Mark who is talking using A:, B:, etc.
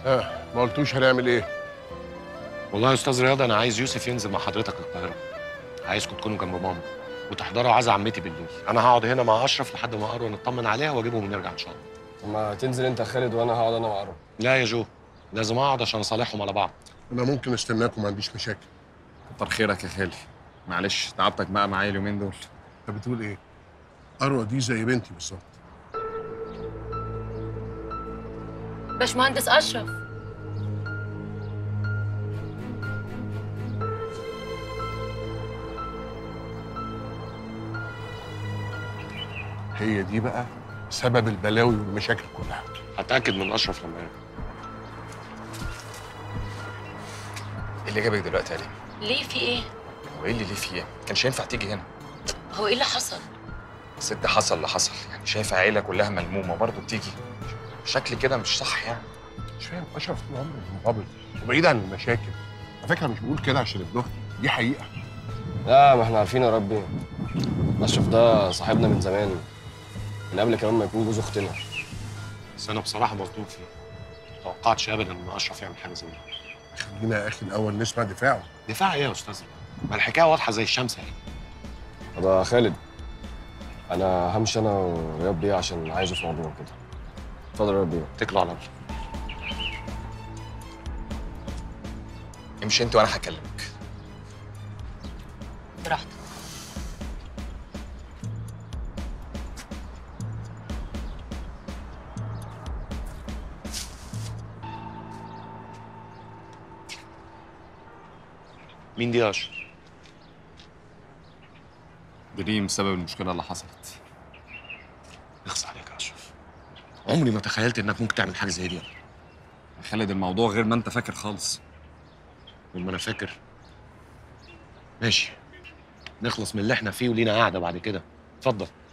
A: ها ما قلتوش هنعمل ايه
B: والله يا استاذ رياض انا عايز يوسف ينزل مع حضرتك القاهره عايزكم تكونوا جنب ماما وتحضروا عزا عمتي بالليل انا هقعد هنا مع اشرف لحد ما اروى نطمن عليها واجيبهم ونرجع ان شاء الله
C: طب ما تنزل انت يا خالد وانا هقعد انا مع عروه
B: لا يا جو لازم اقعد عشان اصالحهم على بعض
A: انا ممكن استناكم ما عنديش مشاكل
D: كتر خيرك يا خالي معلش تعبتك بقى معايا اليومين دول
A: انت بتقول ايه اروى دي زي بنتي بالظبط
E: باشمهندس اشرف
A: هي دي بقى سبب البلاوي والمشاكل كلها
B: هتاكد من اشرف لما يرجع
D: ايه اللي جابك دلوقتي يا ليه؟
E: ليه في ايه
D: هو ايه اللي ليه فيه؟ كانش ينفع تيجي هنا
E: هو ايه اللي حصل
D: ست حصل اللي حصل يعني شايفه عيله كلها ملمومه برضه بتيجي شكل كده مش صح يعني
A: مش فاهم اشرف طول عمره منضبط وبعيد عن المشاكل على فكره مش بقول كده عشان ابن اختي دي حقيقه
C: لا ما احنا عارفين يا ربي اشرف ده صاحبنا من زمان من قبل كمان ما يكون جوز اختنا
B: بس انا بصراحه مصدوم فيه ما توقعتش ابدا ان اشرف يعمل حاجه زي دي
A: خلينا يا اخي الاول نسمع دفاعه
B: دفاع ايه يا استاذ رياض؟ ما الحكايه واضحه زي الشمس اهي
C: طب يا خالد انا همشي انا ورياض بيه عشان عايزه في موضوع كده اتفضل يا رياض بيه
B: اتكلوا على الله
D: امشي انت وانا هكلمك
E: براحتك
B: مين دي يا اشرف؟
D: دريم سبب المشكله اللي حصلت
B: اخص عليك يا اشرف عمري ما تخيلت انك ممكن تعمل حاجه زي دي
D: يا خالد الموضوع غير ما انت فاكر خالص
B: لما انا فاكر ماشي نخلص من اللي احنا فيه ولينا قاعده بعد كده اتفضل